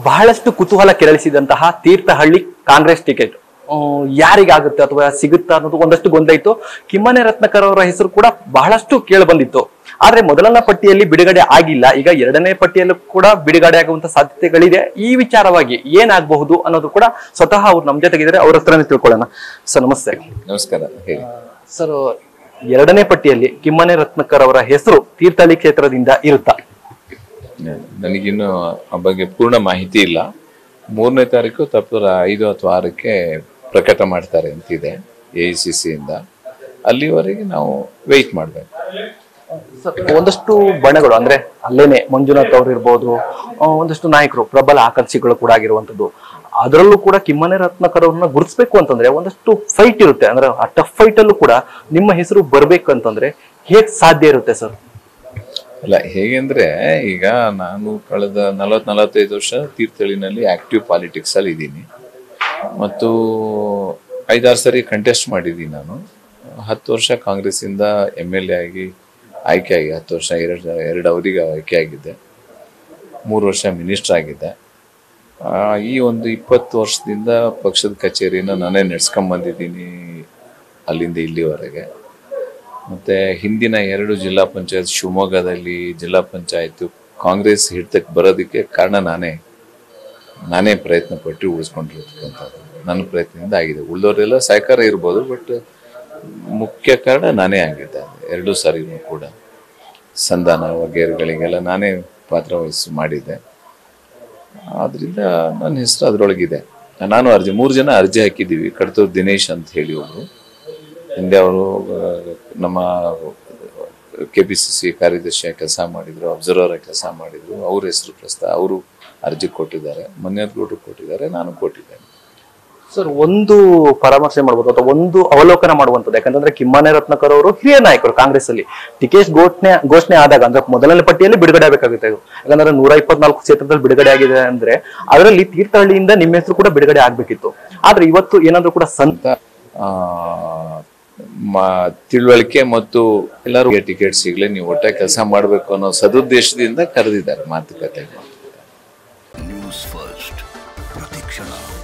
ಬಹಳಷ್ಟು ಕುತೂಹಲ ಕೆರಳಿಸಿದಂತಹ ತೀರ್ಥಹಳ್ಳಿ ಕಾಂಗ್ರೆಸ್ ಟಿಕೆಟ್ ಯಾರಿಗಾಗುತ್ತೆ ಅಥವಾ ಸಿಗುತ್ತಾ ಅನ್ನೋದು ಒಂದಷ್ಟು ಗೊಂದಲ ಇತ್ತು ಕಿಮ್ಮನೆ ರತ್ನಕರ್ ಅವರ ಹೆಸರು ಕೂಡ ಬಹಳಷ್ಟು ಕೇಳಿ ಬಂದಿತ್ತು ಆದ್ರೆ ಮೊದಲನೇ ಪಟ್ಟಿಯಲ್ಲಿ ಬಿಡುಗಡೆ ಆಗಿಲ್ಲ ಈಗ ಎರಡನೇ ಪಟ್ಟಿಯಲ್ಲೂ ಕೂಡ ಬಿಡುಗಡೆ ಆಗುವಂತ ಸಾಧ್ಯತೆಗಳಿದೆ ಈ ವಿಚಾರವಾಗಿ ಏನಾಗಬಹುದು ಅನ್ನೋದು ಕೂಡ ಸ್ವತಃ ಅವ್ರು ನಮ್ ಜೊತೆಗಿದ್ದಾರೆ ಅವ್ರ ಹತ್ರನೇ ತಿಳ್ಕೊಳ್ಳೋಣ ಸರ್ ನಮಸ್ತೆ ನಮಸ್ಕಾರ ಹೇಳಿ ಸರ್ ಎರಡನೇ ಪಟ್ಟಿಯಲ್ಲಿ ಕಿಮ್ಮನೆ ರತ್ನಕರ್ ಅವರ ಹೆಸರು ತೀರ್ಥಹಳ್ಳಿ ಕ್ಷೇತ್ರದಿಂದ ಇರುತ್ತಾ ನನಗಿನ್ನು ಆ ಬಗ್ಗೆ ಪೂರ್ಣ ಮಾಹಿತಿ ಇಲ್ಲ ಮೂರನೇ ತಾರೀಕು ತಪ್ಪರ ಐದು ಅಥವಾ ಆರಕ್ಕೆ ಪ್ರಕಟ ಮಾಡ್ತಾರೆ ಅಂತಿದೆ ಎ ಐ ಸಿ ಸಿಯಿಂದ ಅಲ್ಲಿವರೆಗೆ ನಾವು ವೆಯ್ಟ್ ಮಾಡಬೇಕು ಸರ್, ಒಂದಷ್ಟು ಬಣಗಳು ಅಂದ್ರೆ ಅಲ್ಲೇನೆ ಮಂಜುನಾಥ್ ಅವ್ರು ಇರ್ಬೋದು ಆ, ಒಂದಷ್ಟು ನಾಯಕರು ಪ್ರಬಲ ಆಕಾಂಕ್ಷಿಗಳು ಕೂಡ ಆಗಿರುವಂತದ್ದು ಅದರಲ್ಲೂ ಕೂಡ ಕಿಮ್ಮನೆ ರತ್ನಾಕರ್ ಅವ್ರನ್ನ ಗುರುತಿಸ್ಬೇಕು ಅಂತಂದ್ರೆ ಒಂದಷ್ಟು ಫೈಟ್ ಇರುತ್ತೆ ಅಂದ್ರೆ ಆ ಟಫ್ ಫೈಟ್ ಅಲ್ಲೂ ಕೂಡ ನಿಮ್ಮ ಹೆಸರು ಬರ್ಬೇಕು ಅಂತಂದ್ರೆ ಹೇಗ್ ಸಾಧ್ಯ ಇರುತ್ತೆ ಸರ್ ಅಲ್ಲ ಹೇಗೆ ಅಂದ್ರೆ ಈಗ ನಾನು ಕಳೆದ ನಲವತ್ ನಲವತ್ತೈದು ವರ್ಷ ತೀರ್ಥಹಳ್ಳಿನಲ್ಲಿ ಆಕ್ಟಿವ್ ಪಾಲಿಟಿಕ್ಸ್ ಅಲ್ಲಿ ಇದ್ದೀನಿ ಮತ್ತು ಐದಾರು ಸರಿ ಕಂಟೆಸ್ಟ್ ಮಾಡಿದ್ದೀನಿ ನಾನು ಹತ್ತು ವರ್ಷ ಕಾಂಗ್ರೆಸ್ಸಿಂದ ಎಮ್ ಎಲ್ ಎ ಆಗಿ ಆಯ್ಕೆ ಆಗಿ ಹತ್ತು ವರ್ಷ ಎರಡು ಎರಡು ಅವಧಿಗೆ ಆಯ್ಕೆ ಆಗಿದ್ದೆ ಮೂರು ವರ್ಷ ಮಿನಿಸ್ಟರ್ ಆಗಿದ್ದೆ ಆ, ಈ ಒಂದು ಇಪ್ಪತ್ತು ವರ್ಷದಿಂದ ಪಕ್ಷದ ಕಚೇರಿನ ನಾನೇ ನಡೆಸ್ಕೊಂಬಂದಿದ್ದೀನಿ ಅಲ್ಲಿಂದ ಇಲ್ಲಿವರೆಗೆ ಮತ್ತು ಹಿಂದಿನ ಎರಡು ಜಿಲ್ಲಾ ಪಂಚಾಯತ್ ಶಿವಮೊಗ್ಗದಲ್ಲಿ ಜಿಲ್ಲಾ ಪಂಚಾಯತ್ ಕಾಂಗ್ರೆಸ್ ಹಿಡಿತಕ್ಕೆ ಬರೋದಕ್ಕೆ ಕಾರಣ ನಾನೇ ನಾನೇ ಪ್ರಯತ್ನ ಪಟ್ಟು ಉಳಿಸ್ಕೊಂಡಿರ್ತಕ್ಕಂಥದ್ದು ನನ್ನ ಪ್ರಯತ್ನದಿಂದ ಆಗಿದೆ ಉಳಿದವರೆಲ್ಲ ಸಹಕಾರ ಇರ್ಬೋದು ಬಟ್ ಮುಖ್ಯ ಕಾರಣ ನಾನೇ ಆಗಿದ್ದೆ ಎರಡೂ ಸಾರಿನೂ ಕೂಡ ಸಂಧಾನ ವಗೇರೆಗಳಿಗೆಲ್ಲ ನಾನೇ ಪಾತ್ರ ವಹಿಸಿ ಮಾಡಿದ್ದೆ ಆದ್ರಿಂದ ನನ್ನ ಹೆಸರು ಅದರೊಳಗಿದೆ ನಾನು ಅರ್ಜಿ ಮೂರು ಜನ ಅರ್ಜಿ ಹಾಕಿದ್ದೀವಿ ಕಡ್ತೂರು ದಿನೇಶ್ ಅಂತ ಹೇಳಿ ಒಬ್ರು ಹಿಂದೆ ಅವರು ನಮ್ಮ ಕೆ ಪಿ ಸಿ ಸಿ ಕಾರ್ಯದರ್ಶಿಯಾಗಿ ಕೆಲಸ ಮಾಡಿದ್ರು ಅಬ್ಸರ್ವರ್ ಆಗಿ ಕೆಲಸ ಮಾಡಿದ್ರು ಅವ್ರ ಹೆಸರು ಪ್ರಸ್ತಾವ ಅವರು ಅರ್ಜಿ ಕೊಟ್ಟಿದ್ದಾರೆ ಮನ್ಯಗೌಡರು ಕೊಟ್ಟಿದ್ದಾರೆ ನಾನು ಕೊಟ್ಟಿದ್ದೇನೆ ಸರ್ ಒಂದು ಪರಾಮರ್ಶೆ ಮಾಡ್ಬೋದು ಅಥವಾ ಒಂದು ಅವಲೋಕನ ಮಾಡುವಂತದ್ದು ಯಾಕಂತಂದ್ರೆ ಕಿಮ್ಮನೆ ರತ್ನಾಕರ್ ಅವರು ಹಿರಿಯ ನಾಯಕರು ಕಾಂಗ್ರೆಸ್ ಅಲ್ಲಿ ಟಿಕೆಟ್ ಘೋಷಣೆ ಘೋಷಣೆ ಆದಾಗ ಅಂದ್ರೆ ಮೊದಲನೇ ಪಟ್ಟಿಯಲ್ಲಿ ಬಿಡುಗಡೆ ಆಗಬೇಕಾಗುತ್ತೆ ಇದು ಯಾಕಂದ್ರೆ ನೂರ ಇಪ್ಪತ್ನಾಲ್ಕು ಕ್ಷೇತ್ರದಲ್ಲಿ ಬಿಡುಗಡೆ ಆಗಿದೆ ಅಂದ್ರೆ ಅದರಲ್ಲಿ ತೀರ್ಥಹಳ್ಳಿಯಿಂದ ನಿಮ್ಮ ಹೆಸರು ಕೂಡ ಬಿಡುಗಡೆ ಆಗ್ಬೇಕಿತ್ತು ಆದ್ರೆ ಇವತ್ತು ಏನಾದ್ರೂ ಕೂಡ ಸಂತ ಆ, ಮ- ತಿಳುವಳಿಕೆ ಮತ್ತು ಎಲ್ಲರೂ ಟಿಕೆಟ್ ಸಿಗ್ಲಿ ನೀವು ಒಟ್ಟಾಗಿ ಕೆಲಸ ಮಾಡಬೇಕು ಅನ್ನೋ ಸದುದ್ದೇಶದಿಂದ ಕರೆದಿದ್ದಾರೆ ಮಾತುಕತೆ ನ್ಯೂಸ್ ಫಸ್ಟ್ ಪ್ರತಿಕ್ಷಣ